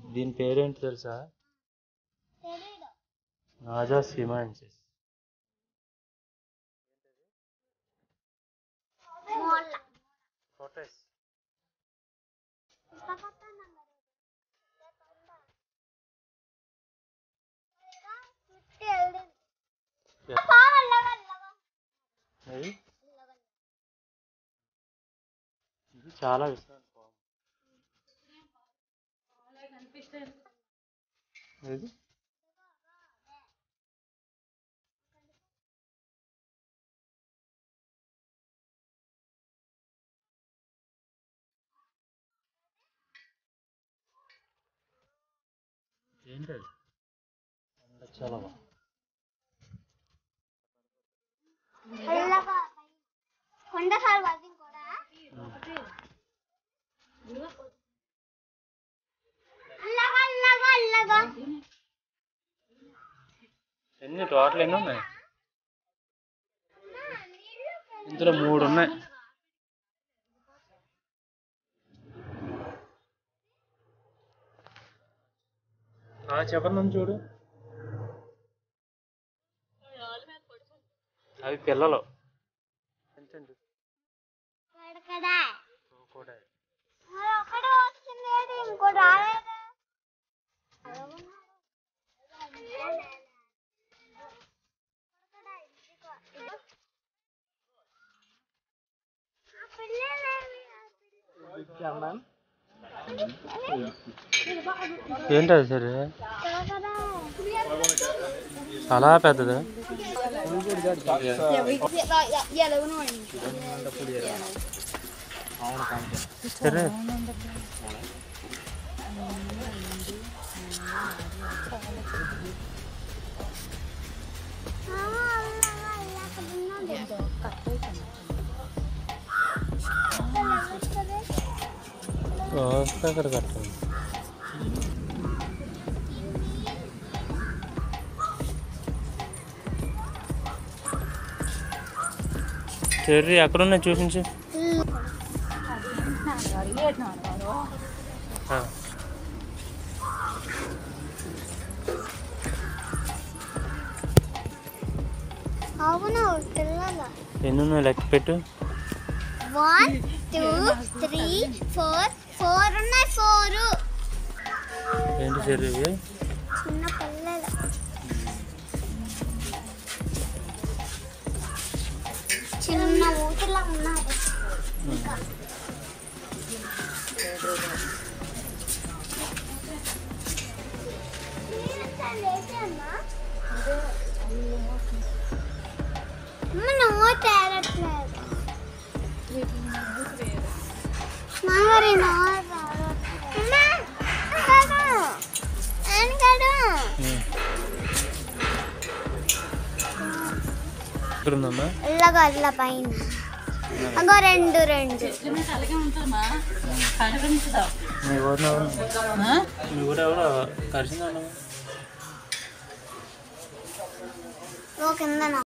దీని పేరేంటి తెలుసా తెలీదు నాజా సిమాన్సిస్ మోళ్ళ ఫోటోస్ ఇది ఇది చాలా విషయం ఇది ఏంటది చలవా కొండ సార్ వర్కింగ్ కూడా అల్లగా అల్లగా అల్లగా ఎన్ని టోటల్ ఎన్ని ఉన్నాయి ఇందులో మూడు ఉన్నాయి ఆ చెప్పండి చూడు అవి పిల్లలు పెంచండి కదా కూడా ఒకటి వచ్చింది ఇంకోటి రాలేదు ఏంటది సరే చాలా పెద్దదా సరే వస్తే అక్కడ కట్టండి చెర్రీ ఎక్కడున్నాయి చూపించు ఆ. అవును పిల్లలు ఎన్ని ఉన్నాయి లెక్క పెట్టు one two three four four ఉన్నాయి ఫోర్ ఏంటి చెర్రీ ఇవి చిన్న పిల్లలు చిన్న ఊటిలా ఉన్నారు ఇంకా అమ్మ నువ్వు తేరట్లేదు మరి ఉమ్. ఎక్కడ ఉందమ్మా ఇల్లగా అల్ల పైన అగో రెండు రెండు మీ ఊరిని ఎవరు మీ ఊరు ఎవరు కలిసిందమ్మా ఓ కింద